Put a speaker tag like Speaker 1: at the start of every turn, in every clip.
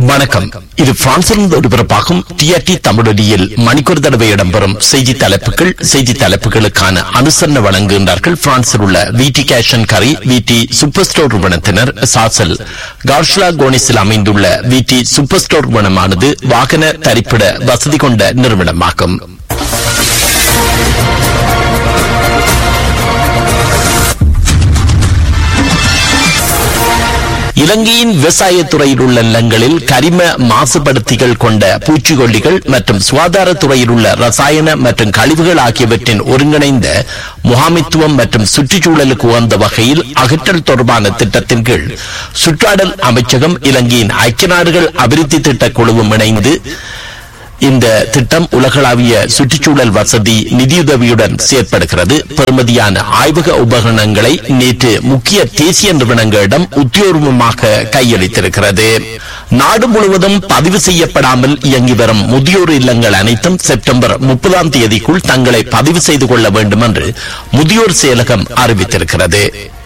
Speaker 1: வணக்கம் இது பிரான்சிலிருந்து ஒளிபரப்பாகும் டிஆர்டி தமிழொலியில் மணிக்கொரு தடவை இடம்பெறும் செய்தி தலைப்புகள் செய்தி தலைப்புகளுக்கான அனுசரணை வழங்குகின்றார்கள் பிரான்சில் உள்ள விடி கேஷன் கரி விடி சூப்பர் ஸ்டோர் நிறுவனத்தினர் சாசல் கார்ஷ்லா கோனிஸில் அமைந்துள்ள விடி சூப்பர் ஸ்டோர் நிறுவனமானது வாகன தரிப்பிட வசதி கொண்ட நிறுவனமாகும் இலங்கையின் விவசாயத்துறையில் உள்ள நிலங்களில் கரிம மாசுபடுத்திகள் கொண்ட பூச்சிக்கொல்லிகள் மற்றும் சுகாதாரத்துறையில் உள்ள ரசாயன மற்றும் கழிவுகள் ஆகியவற்றின் ஒருங்கிணைந்த முகாமித்துவம் மற்றும் சுற்றுச்சூழலுக்கு உகந்த வகையில் அகற்றல் தொடர்பான திட்டத்தின் கீழ் சுற்றாடல் அமைச்சகம் இலங்கையின் ஐக்கிய நாடுகள் அபிவிருத்தி திட்ட குழுவும் இணைந்து இந்த திட்டம் உலகளாவிய சுற்றுச்சூழல் வசதி நிதியுதவியுடன் செயற்படுகிறது பெறுமதியான ஆய்வக உபகரணங்களை நேற்று முக்கிய தேசிய நிறுவனங்களிடம் உத்தியோகமாக கையளித்திருக்கிறது நாடு முழுவதும் பதிவு செய்யப்படாமல் இயங்கி வரும் முதியோர் இல்லங்கள் அனைத்தும் செப்டம்பர் முப்பதாம் தேதிக்குள் தங்களை பதிவு செய்து கொள்ள வேண்டும் என்று முதியோர் செயலகம் அறிவித்திருக்கிறது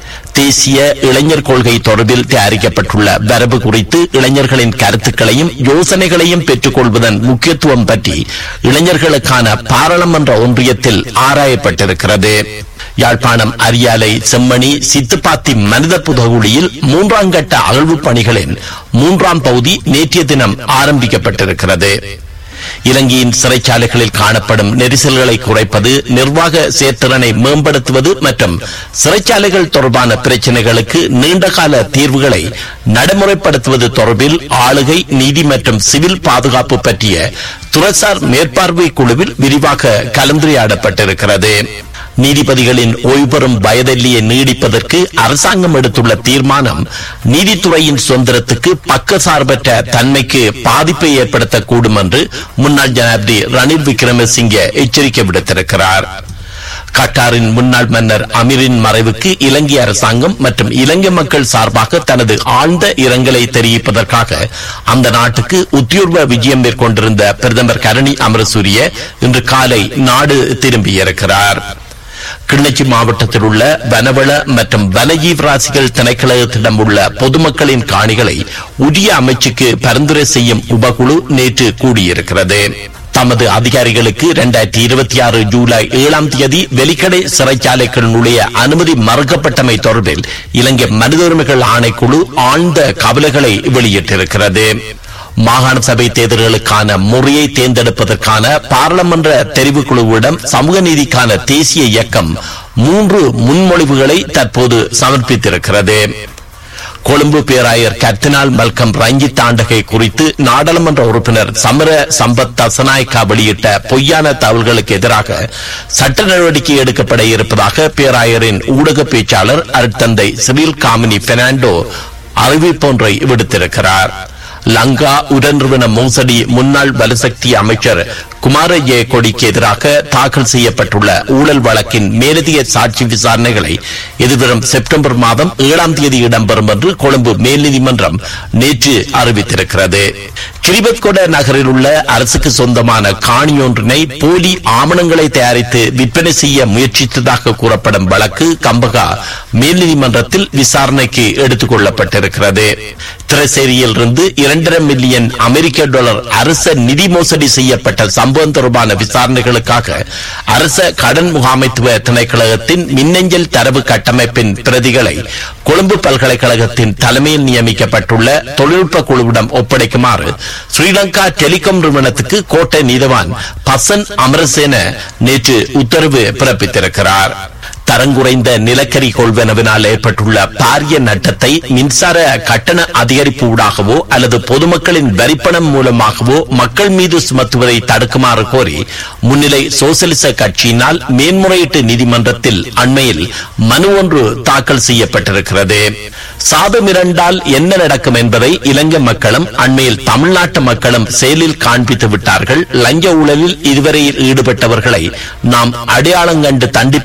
Speaker 1: தேசிய இளைஞர் கொள்கை தொடர்பில் தயாரிக்கப்பட்டுள்ள வரவு குறித்து இளைஞர்களின் கருத்துக்களையும் யோசனைகளையும் பெற்றுக் கொள்வதன் முக்கியத்துவம் பற்றி இளைஞர்களுக்கான பாராளுமன்ற ஒன்றியத்தில் ஆராயப்பட்டிருக்கிறது யாழ்ப்பாணம் அரியாலை செம்மணி சித்துப்பாத்தி மனித புதகுழியில் மூன்றாம் கட்ட அகழ்வு பணிகளின் மூன்றாம் பகுதி நேற்றைய தினம் ஆரம்பிக்கப்பட்டிருக்கிறது இலங்கையின் சிறைச்சாலைகளில் காணப்படும் நெரிசல்களை குறைப்பது நிர்வாக செயற்திறனை மேம்படுத்துவது மற்றும் சிறைச்சாலைகள் தொடர்பான பிரச்சினைகளுக்கு நீண்டகால தீர்வுகளை நடைமுறைப்படுத்துவது தொடர்பில் ஆளுகை நீதி மற்றும் சிவில் பாதுகாப்பு பற்றிய துறைசார் மேற்பார்வை குழுவில் விரிவாக கலந்துரையாடப்பட்டிருக்கிறது நீதிபதிகளின் ஓய்வு பெறும் வயதெல்லியை நீடிப்பதற்கு அரசாங்கம் எடுத்துள்ள தீர்மானம் நீதித்துறையின் சுதந்திரத்துக்கு பக்கசார்பற்ற தன்மைக்கு பாதிப்பை ஏற்படுத்தக்கூடும் என்று முன்னாள் ஜனாதிபதி ரணில் விக்ரமசிங்கே எச்சரிக்கை விடுத்திருக்கிறார் கட்டாரின் முன்னாள் மன்னர் அமீரின் மறைவுக்கு இலங்கை அரசாங்கம் மற்றும் இலங்கை மக்கள் சார்பாக தனது ஆழ்ந்த இரங்கலை தெரிவிப்பதற்காக அந்த நாட்டுக்கு உத்தியோர்வ விஜயம் மேற்கொண்டிருந்த பிரதமர் கரணி அமரசூரிய இன்று காலை நாடு திரும்பியிருக்கிறார் கிள்ளச்சி மாவட்டத்தில் உள்ள வனவள மற்றும் வனஜீவராசிகள் திணைக்களத்திடம் உள்ள பொதுமக்களின் காணிகளை உரிய அமைச்சுக்கு பரிந்துரை செய்யும் உபகுழு நேற்று கூடியிருக்கிறது தமது அதிகாரிகளுக்கு இரண்டாயிரத்தி இருபத்தி ஆறு ஜூலை ஏழாம் தேதி வெலிக்கடை சிறைச்சாலைகள் நுழைய அனுமதி மறுக்கப்பட்டமை தொடர்பில் இலங்கை மனித உரிமைகள் ஆணைக்குழு ஆழ்ந்த கவலைகளை வெளியிட்டிருக்கிறது மாகாண சபை தேர்தல்களுக்கான முறையை தேர்ந்தெடுப்பதற்கான பாராளுமன்ற தெரிவுக்குழுவிடம் சமூக நீதிக்கான தேசிய இயக்கம் மூன்று முன்மொழிவுகளை தற்போது சமர்ப்பித்திருக்கிறது கொழும்பு பேராயர் கர்தினால் மல்கம் ரஞ்சித் தாண்டகை குறித்து நாடாளுமன்ற உறுப்பினர் சமர சம்பத் தசநாயக்கா வெளியிட்ட பொய்யான தகவல்களுக்கு எதிராக சட்ட நடவடிக்கை எடுக்கப்பட இருப்பதாக பேராயரின் ஊடக பேச்சாளர் அருட்தந்தை சிவில் காமினி பெர்னாண்டோ அறிவிப்பொன்றை விடுத்திருக்கிறார் லங்கா உடன்றுவன மோசடி முன்னாள் வலுசக்தி அமைச்சர் குமார ஜெய கொடிக்கு எதிராக தாக்கல் செய்யப்பட்டுள்ள ஊழல் வழக்கின் மேலதிக சாட்சி விசாரணைகளை எதிர்வரும் செப்டம்பர் மாதம் ஏழாம் தேதி இடம்பெறும் என்று கொழும்பு மேல் நீதிமன்றம் நேற்று அறிவித்திருக்கிறது கிரிபத்கொட நகரில் உள்ள அரசுக்கு சொந்தமான காணியொன்றினை போலி ஆவணங்களை தயாரித்து விற்பனை செய்ய முயற்சித்ததாக கூறப்படும் வழக்கு கம்பகா மேல் நீதிமன்றத்தில் விசாரணைக்கு எடுத்துக் கொள்ளப்பட்டிருக்கிறது திரைசேரியில் இருந்து இரண்டரை மில்லியன் அமெரிக்க டாலர் அரச நிதி மோசடி செய்யப்பட்ட சம்பவம் தொடர்பான விசாரணைகளுக்காக அரச கடன் முகாமைத்துவ திணைக்களகத்தின் மின்னஞ்சல் தரவு கட்டமைப்பின் பிரதிகளை கொழும்பு பல்கலைக்கழகத்தின் தலைமையில் நியமிக்கப்பட்டுள்ள தொழில்நுட்ப குழுவிடம் ஒப்படைக்குமாறு ஸ்ரீலங்கா டெலிகாம் நிறுவனத்துக்கு கோட்டை நீதவான் பசன் அமரசேன நேற்று உத்தரவு பிறப்பித்திருக்கிறார் தரங்குறைந்த நிலக்கரி கொள்வனவினால் ஏற்பட்டுள்ள பாரிய நட்டத்தை மின்சார கட்டண அதிகரிப்பு ஊடாகவோ அல்லது பொதுமக்களின் வரிப்பணம் மூலமாகவோ மக்கள் மீது சுமத்துவதை தடுக்குமாறு கோரி முன்னிலை சோசலிச கட்சியினால் மேன்முறையீட்டு நீதிமன்றத்தில் அண்மையில் மனு ஒன்று தாக்கல் செய்யப்பட்டிருக்கிறது சாதம் இரண்டால் என்ன நடக்கும் என்பதை இலங்கை மக்களும் அண்மையில் தமிழ்நாட்டு மக்களும் செயலில் காண்பித்து விட்டார்கள் லஞ்ச ஊழலில் இதுவரையில் ஈடுபட்டவர்களை நாம் அடையாளம் கண்டு தண்டிப்போம் என்று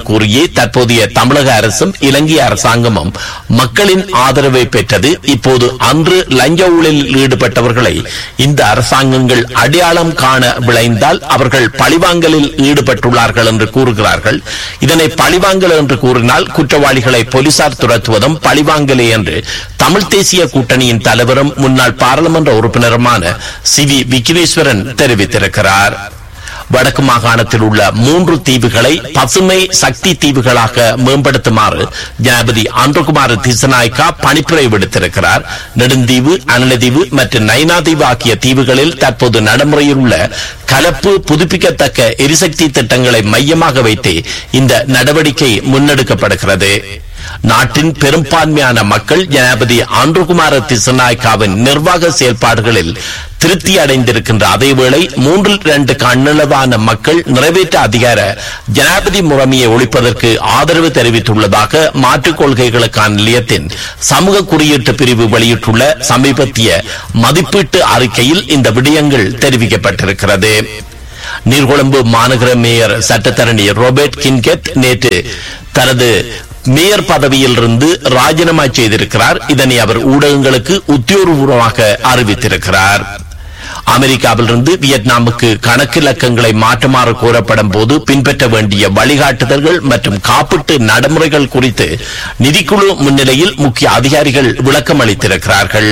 Speaker 1: கூறியே தற்போதைய தமிழக அரசும் இலங்கை அரசாங்கமும் மக்களின் ஆதரவை பெற்றது இப்போது அன்று லஞ்ச ஊழலில் ஈடுபட்டவர்களை இந்த அரசாங்கங்கள் அடையாளம் காண விளைந்தால் அவர்கள் பழிவாங்கலில் ஈடுபட்டுள்ளார்கள் என்று கூறுகிறார்கள் இதனை பழிவாங்கல் என்று கூறினால் குற்றவாளிகளை போலீசார் துரத்துவதும் பழிவாங்கலே என்று தமிழ் தேசிய கூட்டணியின் தலைவரும் முன்னாள் பாராளுமன்ற உறுப்பினருமான சி வி விக்னேஸ்வரன் தெரிவித்திருக்கிறார் வடக்கு மாகாணத்தில் உள்ள மூன்று தீவுகளை பசுமை சக்தி தீவுகளாக மேம்படுத்துமாறு ஜனாபதி ஆந்திரகுமார் திசநாயக்கா பணிப்புரை விடுத்திருக்கிறார் நெடுந்தீவு அனலதீவு மற்றும் நைனாதீவு ஆகிய தீவுகளில் தற்போது நடைமுறையில் உள்ள கலப்பு புதுப்பிக்கத்தக்க எரிசக்தி திட்டங்களை மையமாக வைத்து இந்த நடவடிக்கை முன்னெடுக்கப்படுகிறது நாட்டின் பெரும்பான்மையான மக்கள் ஜனாபதி ஆந்திரகுமார திசநாயக்காவின் நிர்வாக செயல்பாடுகளில் திருப்தி அடைந்திருக்கின்ற அதேவேளை மூன்றில் இரண்டு கண்ணளவான மக்கள் நிறைவேற்ற அதிகார ஜனாபதி முறைமையை ஒழிப்பதற்கு ஆதரவு தெரிவித்துள்ளதாக மாற்றுக் கொள்கைகளுக்கான நிலையத்தின் சமூக குறியீட்டு பிரிவு வெளியிட்டுள்ள சமீபத்திய மதிப்பீட்டு அறிக்கையில் இந்த விடயங்கள் தெரிவிக்கப்பட்டிருக்கிறது நீர்கொழும்பு மாநகர மேயர் சட்டத்தரணி ரோபர்ட் கின்கெட் நேற்று தனது மேயர் பதவியில் இருந்து ராஜினாமா செய்திருக்கிறார் இதனை அவர் ஊடகங்களுக்கு உத்தியோகபூர்வமாக அறிவித்திருக்கிறார் அமெரிக்காவிலிருந்து வியட்நாமுக்கு கணக்கு இலக்கங்களை மாற்றுமாறு கோரப்படும் போது பின்பற்ற வேண்டிய வழிகாட்டுதல்கள் மற்றும் காப்பீட்டு நடைமுறைகள் குறித்து நிதிக்குழு முன்னிலையில் முக்கிய அதிகாரிகள் விளக்கம் அளித்திருக்கிறார்கள்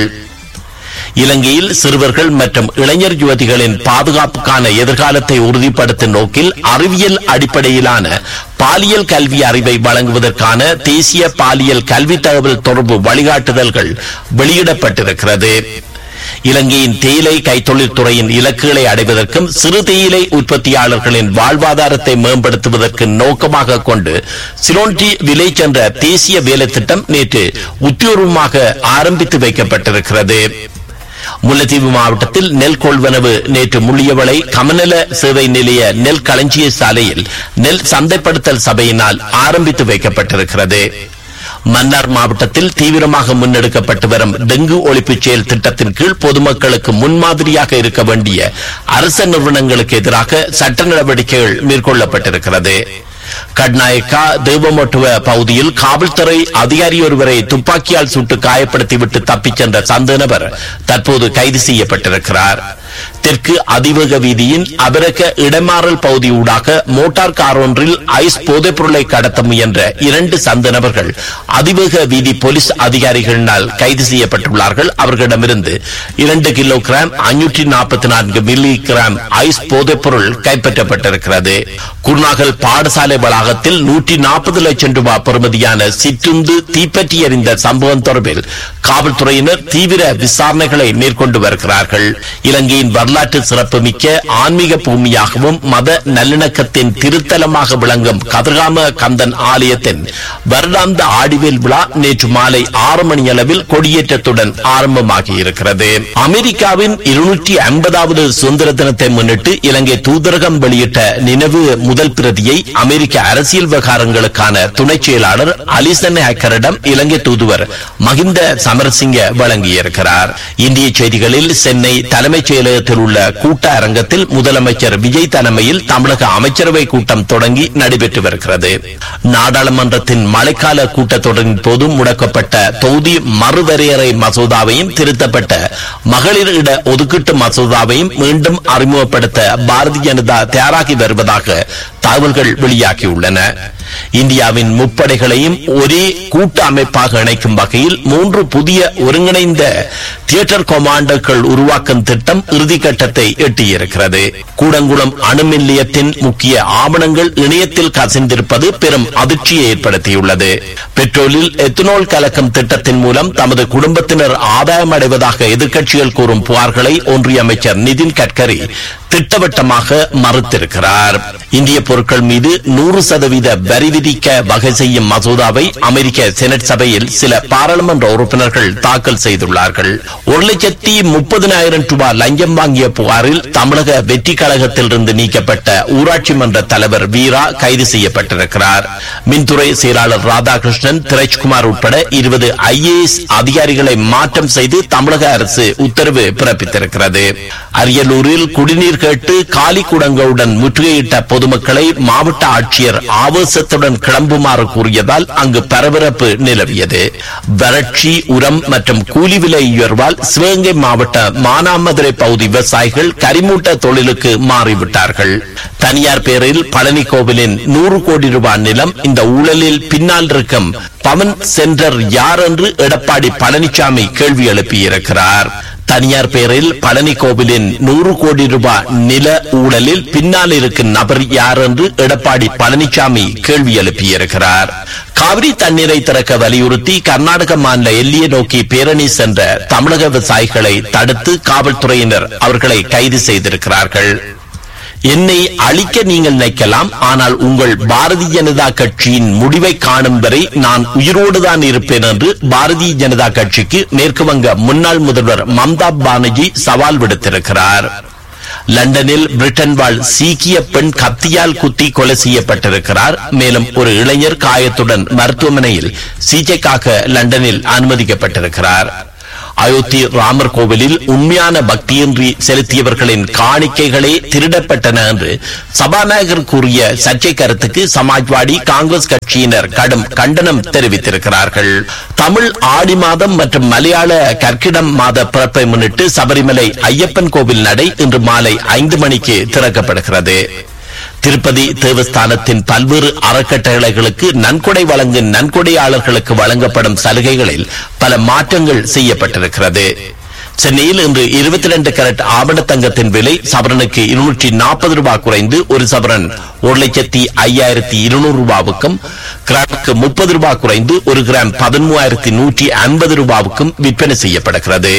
Speaker 1: இலங்கையில் சிறுவர்கள் மற்றும் இளைஞர் யுவதிகளின் பாதுகாப்புக்கான எதிர்காலத்தை உறுதிப்படுத்தும் நோக்கில் அறிவியல் அடிப்படையிலான பாலியல் கல்வி அறிவை வழங்குவதற்கான தேசிய பாலியல் கல்வி தகவல் தொடர்பு வழிகாட்டுதல்கள் வெளியிடப்பட்டிருக்கிறது இலங்கையின் தேயிலை கைத்தொழில் துறையின் இலக்குகளை அடைவதற்கும் சிறு தேயிலை உற்பத்தியாளர்களின் வாழ்வாதாரத்தை மேம்படுத்துவதற்கு நோக்கமாக கொண்டு சிலோன்டி வில்லேஜ் என்ற தேசிய வேலை திட்டம் நேற்று உத்தியோகமாக ஆரம்பித்து வைக்கப்பட்டிருக்கிறது முல்லைத்தீவு மாவட்டத்தில் நெல் கொள்வனவு நேற்று முள்ளியவளை கமநல சேவை நிலைய நெல் களஞ்சிய சாலையில் நெல் சந்தைப்படுத்தல் சபையினால் ஆரம்பித்து வைக்கப்பட்டிருக்கிறது மன்னார் மாவட்டத்தில் தீவிரமாக முன்னெடுக்கப்பட்டு வரும் டெங்கு ஒழிப்புச் செயல் திட்டத்தின் கீழ் பொதுமக்களுக்கு முன்மாதிரியாக இருக்க வேண்டிய அரச நிறுவனங்களுக்கு எதிராக சட்ட நடவடிக்கைகள் மேற்கொள்ளப்பட்டிருக்கிறது கட்நாயக்கா தேவமொட்டுவ பகுதியில் காவல்துறை அதிகாரி ஒருவரை துப்பாக்கியால் சுட்டு காயப்படுத்திவிட்டு தப்பிச் சென்ற சந்த நபர் தற்போது கைது செய்யப்பட்டிருக்கிறார் தெற்கு அதிவேக வீதியின் அபரக இடமாறல் பகுதியூடாக மோட்டார் கார் ஒன்றில் ஐஸ் போதைப் பொருளை கடத்த முயன்ற இரண்டு சந்த நபர்கள் அதிவேக வீதி போலீஸ் அதிகாரிகளினால் கைது செய்யப்பட்டுள்ளார்கள் அவர்களிடமிருந்து இரண்டு கிலோ கிராம் ஐநூற்றி நாற்பத்தி நான்கு மில்லி கிராம் ஐஸ் போதைப் பொருள் கைப்பற்றப்பட்டிருக்கிறது குருநாகல் பாடசாலை வளாகத்தில் நூற்றி நாற்பது லட்சம் ரூபாய் பெறுமதியான சிற்றுந்து தீப்பற்றி எறிந்த சம்பவம் தொடர்பில் காவல்துறையினர் தீவிர விசாரணைகளை மேற்கொண்டு வருகிறார்கள் இலங்கையின் வரலாற்று சிறப்புமிக்க ஆன்மீக பூமியாகவும் மத நல்லிணக்கத்தின் திருத்தலமாக விளங்கும் கதிர்காம கந்தன் ஆலயத்தின் வருடாந்த ஆடிவேல் விழா நேற்று மாலை ஆறு மணி அளவில் கொடியேற்றத்துடன் ஆரம்பமாகி இருக்கிறது அமெரிக்காவின் இருநூற்றி ஐம்பதாவது சுதந்திர தினத்தை முன்னிட்டு இலங்கை தூதரகம் வெளியிட்ட நினைவு முதல் பிரதியை அமெரிக்க அரசியல் விவகாரங்களுக்கான துணை செயலாளர் அலிசன் ஹேக்கரிடம் இலங்கை தூதுவர் மகிந்த சமரசிங்க வழங்கியிருக்கிறார் இந்திய செய்திகளில் சென்னை தலைமைச் செயலகத்தில் உள்ள கூட்ட அரங்கத்தில் முதலமைச்சர் விஜய் தலைமையில் தமிழக அமைச்சரவை கூட்டம் தொடங்கி நடைபெற்று வருகிறது நாடாளுமன்றத்தின் மழைக்கால கூட்டத்தொடரின் போது முடக்கப்பட்ட தொகுதி மறுவரையறை மசோதாவையும் திருத்தப்பட்ட மகளிர் இட ஒதுக்கீட்டு மசோதாவையும் மீண்டும் அறிமுகப்படுத்த பாரதிய ஜனதா தயாராகி வருவதாக தகவல்கள் வெளியாகியுள்ளன இந்தியாவின் முப்படைகளையும் ஒரே கூட்டு அமைப்பாக இணைக்கும் வகையில் மூன்று புதிய ஒருங்கிணைந்த தியேட்டர் கமாண்டர்கள் உருவாக்கும் திட்டம் இறுதிக்கட்டத்தை எட்டியிருக்கிறது கூடங்குளம் அணு மின் நிலையத்தின் முக்கிய ஆவணங்கள் இணையத்தில் கசிந்திருப்பது பெரும் அதிர்ச்சியை ஏற்படுத்தியுள்ளது பெட்ரோலில் எத்தனால் கலக்கும் திட்டத்தின் மூலம் தமது குடும்பத்தினர் ஆதாயம் அடைவதாக எதிர்க்கட்சிகள் கூறும் புகார்களை ஒன்றிய அமைச்சர் நிதின் கட்கரி திட்டவட்டமாக மறுத்திருக்கிறார் இந்திய பொருட்கள் மீது நூறு சதவீத வரி விதிக்க வகை செய்யும் மசோதாவை அமெரிக்க செனட் சபையில் சில பாராளுமன்ற உறுப்பினர்கள் தாக்கல் செய்துள்ளார்கள் ஒரு லட்சத்தி முப்பதினாயிரம் ரூபாய் லஞ்சம் வாங்கிய புகாரில் தமிழக வெற்றி கழகத்திலிருந்து நீக்கப்பட்ட ஊராட்சி மன்ற தலைவர் வீரா கைது செய்யப்பட்டிருக்கிறார் மின்துறை செயலாளர் ராதாகிருஷ்ணன் திரேஜ்குமார் உட்பட இருபது ஐஏஎஸ் அதிகாரிகளை மாற்றம் செய்து தமிழக அரசு உத்தரவு பிறப்பித்திருக்கிறது அரியலூரில் குடிநீர் கேட்டு காலி குடங்களுடன் முற்றுகையிட்ட பொதுமக்களை மாவட்ட ஆட்சியர் ஆவேசத்தில் விமானத்துடன் கிளம்புமாறு கூறியதால் அங்கு பரபரப்பு நிலவியது வறட்சி உரம் மற்றும் கூலி விலை உயர்வால் சிவகங்கை மாவட்ட மானாமதுரை பகுதி விவசாயிகள் கரிமூட்ட தொழிலுக்கு மாறிவிட்டார்கள் தனியார் பேரில் பழனி கோவிலின் நூறு கோடி ரூபாய் நிலம் இந்த ஊழலில் பின்னால் இருக்கும் பவன் சென்டர் யார் என்று எடப்பாடி பழனிசாமி கேள்வி எழுப்பியிருக்கிறார் தனியார் பெயரில் பழனி கோவிலின் நூறு கோடி ரூபாய் நில ஊழலில் பின்னால் இருக்கும் நபர் யார் என்று எடப்பாடி பழனிசாமி கேள்வி எழுப்பியிருக்கிறார் காவிரி தண்ணீரை திறக்க வலியுறுத்தி கர்நாடக மாநில எல்லையை நோக்கி பேரணி சென்ற தமிழக விவசாயிகளை தடுத்து காவல்துறையினர் அவர்களை கைது செய்திருக்கிறார்கள் என்னை அழிக்க நீங்கள் நினைக்கலாம் ஆனால் உங்கள் பாரதிய ஜனதா கட்சியின் முடிவை காணும் வரை நான் உயிரோடு தான் இருப்பேன் என்று பாரதிய ஜனதா கட்சிக்கு மேற்கு வங்க முன்னாள் முதல்வர் மம்தா பானர்ஜி சவால் விடுத்திருக்கிறார் லண்டனில் பிரிட்டன் வாழ் சீக்கிய பெண் கத்தியால் குத்தி கொலை செய்யப்பட்டிருக்கிறார் மேலும் ஒரு இளைஞர் காயத்துடன் மருத்துவமனையில் சிகிச்சைக்காக லண்டனில் அனுமதிக்கப்பட்டிருக்கிறார் அயோத்தி ராமர் கோவிலில் உண்மையான பக்தியின்றி செலுத்தியவர்களின் காணிக்கைகளே திருடப்பட்டன என்று சபாநாயகர் கூறிய சர்ச்சை கருத்துக்கு சமாஜ்வாடி காங்கிரஸ் கட்சியினர் கடும் கண்டனம் தெரிவித்திருக்கிறார்கள் தமிழ் ஆடி மாதம் மற்றும் மலையாள கற்கிடம் மாத பிறப்பை முன்னிட்டு சபரிமலை ஐயப்பன் கோவில் நடை இன்று மாலை ஐந்து மணிக்கு திறக்கப்படுகிறது திருப்பதி தேவஸ்தானத்தின் பல்வேறு அறக்கட்டளைகளுக்கு நன்கொடை வழங்கும் நன்கொடையாளர்களுக்கு வழங்கப்படும் சலுகைகளில் பல மாற்றங்கள் செய்யப்பட்டிருக்கிறது சென்னையில் இன்று இருபத்தி ரெண்டு கேரட் ஆபண தங்கத்தின் விலை சவரனுக்கு இருநூற்றி நாற்பது ரூபாய் குறைந்து ஒரு சவரன் ஒரு லட்சத்தி ஐயாயிரத்தி இருநூறு ரூபாவுக்கும் கிராமுக்கு முப்பது ரூபாய் குறைந்து ஒரு கிராம் பதிமூவாயிரத்தி நூற்றி ஐம்பது ரூபாவுக்கும் விற்பனை செய்யப்படுகிறது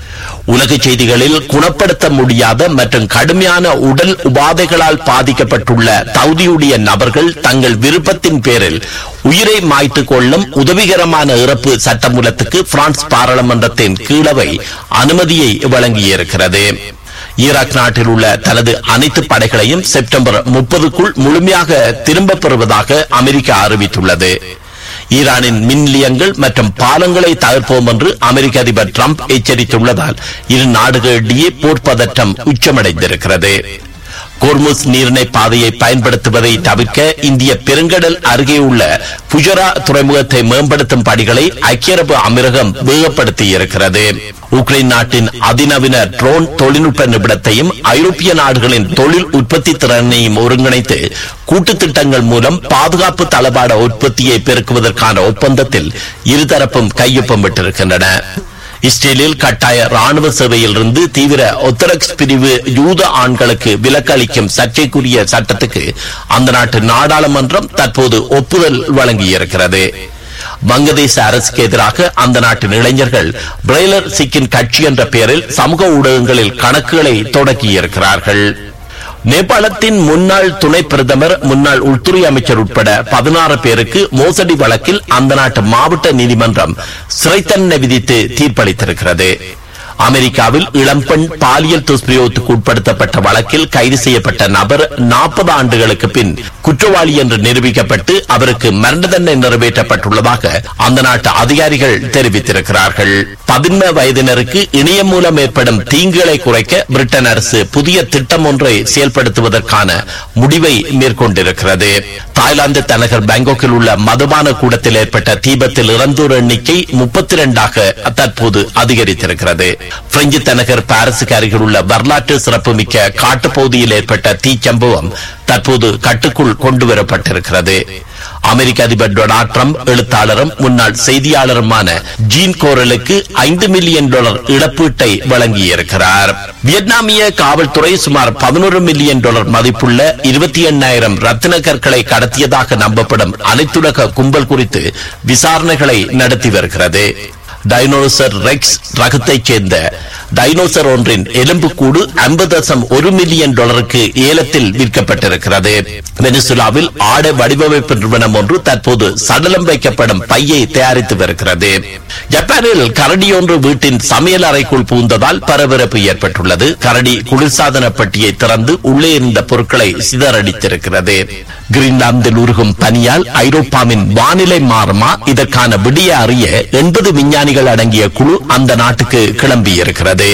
Speaker 1: உலக செய்திகளில் குணப்படுத்த முடியாத மற்றும் கடுமையான உடல் உபாதைகளால் பாதிக்கப்பட்டுள்ள தகுதியுடைய நபர்கள் தங்கள் விருப்பத்தின் பேரில் உயிரை மாய்த்துக் கொள்ளும் உதவிகரமான இறப்பு சட்டமூலத்துக்கு பிரான்ஸ் பாராளுமன்றத்தின் கீழவை அனுமதியை வழங்கியிருக்கிறது ஈராக் நாட்டில் உள்ள தனது அனைத்து படைகளையும் செப்டம்பர் முப்பதுக்குள் முழுமையாக திரும்பப் பெறுவதாக அமெரிக்கா அறிவித்துள்ளது ஈரானின் மின் நிலையங்கள் மற்றும் பாலங்களை தகர்ப்போம் என்று அமெரிக்க அதிபர் டிரம்ப் எச்சரித்துள்ளதால் இரு நாடுகளிடையே போர் பதற்றம் உச்சமடைந்திருக்கிறது கோர்முஸ் நீரிணை பாதையை பயன்படுத்துவதை தவிர்க்க இந்திய பெருங்கடல் அருகே உள்ள புஜரா துறைமுகத்தை மேம்படுத்தும் பணிகளை ஐக்கிய அரபு அமீரகம் வேகப்படுத்தி இருக்கிறது உக்ரைன் நாட்டின் அதிநவீன ட்ரோன் தொழில்நுட்ப நிபுணத்தையும் ஐரோப்பிய நாடுகளின் தொழில் உற்பத்தி திறனையும் ஒருங்கிணைத்து கூட்டு திட்டங்கள் மூலம் பாதுகாப்பு தளபாட உற்பத்தியை பெருக்குவதற்கான ஒப்பந்தத்தில் இருதரப்பும் கையொப்பமிட்டிருக்கின்றன இஸ்ரேலில் கட்டாய ராணுவ சேவையில் இருந்து தீவிர ஒத்தரக்ஸ் பிரிவு யூத ஆண்களுக்கு விலக்களிக்கும் சர்ச்சைக்குரிய சட்டத்துக்கு அந்த நாட்டு நாடாளுமன்றம் தற்போது ஒப்புதல் வழங்கியிருக்கிறது வங்கதேச அரசுக்கு எதிராக அந்த நாட்டின் இளைஞர்கள் பிரெய்லர் சிக்கின் கட்சி என்ற பெயரில் சமூக ஊடகங்களில் கணக்குகளை தொடக்கியிருக்கிறார்கள் நேபாளத்தின் முன்னாள் துணை பிரதமர் முன்னாள் உள்துறை அமைச்சர் உட்பட பதினாறு பேருக்கு மோசடி வழக்கில் அந்த நாட்டு மாவட்ட நீதிமன்றம் சிறை தண்டனை விதித்து தீர்ப்பளித்திருக்கிறது அமெரிக்காவில் இளம்பெண் பாலியல் துஷ்பிரயோகத்துக்கு உட்படுத்தப்பட்ட வழக்கில் கைது செய்யப்பட்ட நபர் நாற்பது ஆண்டுகளுக்கு பின் குற்றவாளி என்று நிரூபிக்கப்பட்டு அவருக்கு மரண தண்டனை நிறைவேற்றப்பட்டுள்ளதாக அந்த நாட்டு அதிகாரிகள் தெரிவித்திருக்கிறார்கள் பதின்ம வயதினருக்கு இணையம் மூலம் ஏற்படும் தீங்குகளை குறைக்க பிரிட்டன் அரசு புதிய திட்டம் ஒன்றை செயல்படுத்துவதற்கான முடிவை மேற்கொண்டிருக்கிறது தாய்லாந்து தலைநகர் பாங்காக்கில் உள்ள மதுபான கூடத்தில் ஏற்பட்ட தீபத்தில் இறந்தோர் எண்ணிக்கை முப்பத்தி இரண்டாக தற்போது அதிகரித்திருக்கிறது பிரெஞ்சு தலைநகர் பாரிஸுக்கு அருகில் உள்ள வரலாற்று சிறப்புமிக்க காட்டுப்பகுதியில் ஏற்பட்ட தீச்சம்பவம் தற்போது கட்டுக்குள் கொண்டு வரப்பட்டிருக்கிறது அமெரிக்க அதிபர் டொனால்ட் ட்ரம்ப் எழுத்தாளரும் முன்னாள் செய்தியாளருமான ஜீன் கோரலுக்கு ஐந்து மில்லியன் டாலர் இழப்பீட்டை வழங்கியிருக்கிறார் வியட்நாமிய காவல்துறை சுமார் பதினோரு மில்லியன் டாலர் மதிப்புள்ள இருபத்தி எண்ணாயிரம் ரத்தின கற்களை கடத்தியதாக நம்பப்படும் அனைத்துலக கும்பல் குறித்து விசாரணைகளை நடத்தி வருகிறது டைனோசர் ரெக்ஸ் ரகத்தைச் சேர்ந்த டைனோசர் ஒன்றின் எலும்புக்கூடு ஐம்பது தசம் ஒரு மில்லியன் டாலருக்கு ஏலத்தில் விற்கப்பட்டிருக்கிறது வெனிசுலாவில் ஆடை வடிவமைப்பு நிறுவனம் ஒன்று தற்போது சடலம் வைக்கப்படும் பையை தயாரித்து வருகிறது ஜப்பானில் கரடி ஒன்று வீட்டின் சமையல் அறைக்குள் பூந்ததால் பரபரப்பு ஏற்பட்டுள்ளது கரடி குளிர்சாதன பெட்டியை திறந்து உள்ளே இருந்த பொருட்களை சிதறடித்திருக்கிறது கிரீன்லாந்தில் உருகும் பனியால் ஐரோப்பாவின் வானிலை மாறுமா இதற்கான விடிய அறிய எண்பது விஞ்ஞானிகள் அடங்கிய குழு அந்த நாட்டுக்கு கிளம்பியிருக்கிறது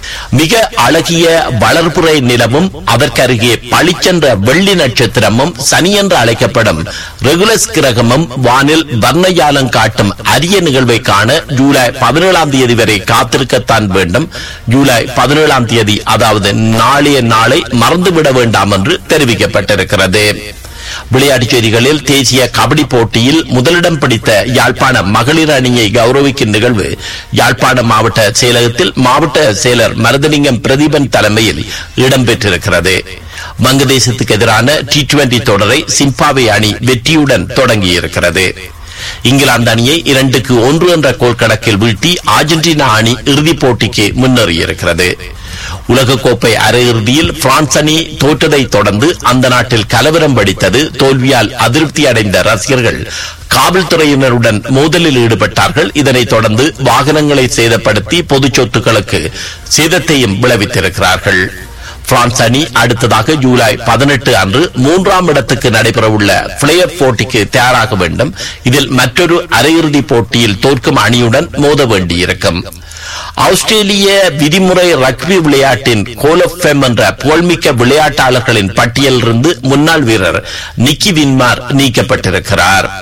Speaker 1: மிக அழகிய வளர்ப்புறை நிலவும் அதற்கருகே பளிச்சென்ற வெள்ளி நட்சத்திரமும் சனி என்று அழைக்கப்படும் ரெகுலஸ் கிரகமும் வானில் வர்ணஜாலம் காட்டும் அரிய நிகழ்வை காண ஜூலை பதினேழாம் தேதி வரை காத்திருக்கத்தான் வேண்டும் ஜூலை பதினேழாம் தேதி அதாவது நாளைய நாளை மறந்துவிட வேண்டாம் என்று தெரிவிக்கப்பட்டிருக்கிறது விளையாட்டுச் செய்திகளில் தேசிய கபடி போட்டியில் முதலிடம் பிடித்த யாழ்ப்பாண மகளிர் அணியை கௌரவிக்கும் நிகழ்வு யாழ்ப்பாண மாவட்ட செயலகத்தில் மாவட்ட செயலர் மருதலிங்கம் பிரதீபன் தலைமையில் இடம்பெற்றிருக்கிறது வங்கதேசத்துக்கு எதிரான டி டுவெண்டி தொடரை சிம்பாவே அணி வெற்றியுடன் தொடங்கியிருக்கிறது இங்கிலாந்து அணியை இரண்டுக்கு ஒன்று என்ற கோல் கணக்கில் வீழ்த்தி அர்ஜென்டினா அணி இறுதிப் போட்டிக்கு முன்னேறியிருக்கிறது உலகக்கோப்பை அரையிறுதியில் பிரான்ஸ் அணி தோற்றதை தொடர்ந்து அந்த நாட்டில் கலவரம் வெடித்தது தோல்வியால் அதிருப்தி அடைந்த ரசிகர்கள் காவல்துறையினருடன் மோதலில் ஈடுபட்டார்கள் இதனைத் தொடர்ந்து வாகனங்களை சேதப்படுத்தி பொது சொத்துக்களுக்கு சேதத்தையும் விளைவித்திருக்கிறார்கள் பிரான்ஸ் அணி அடுத்ததாக ஜூலை பதினெட்டு அன்று மூன்றாம் இடத்துக்கு நடைபெறவுள்ள பிளேயர் போட்டிக்கு தயாராக வேண்டும் இதில் மற்றொரு அரையிறுதிப் போட்டியில் தோற்கும் அணியுடன் மோத வேண்டியிருக்கும் ஆஸ்திரேலிய விதிமுறை ரக்பி விளையாட்டின் கோலஃபெம் என்ற புகழ்மிக்க விளையாட்டாளர்களின் பட்டியலிருந்து முன்னாள் வீரர் நிக்கி வின்மார் நீக்கப்பட்டிருக்கிறார்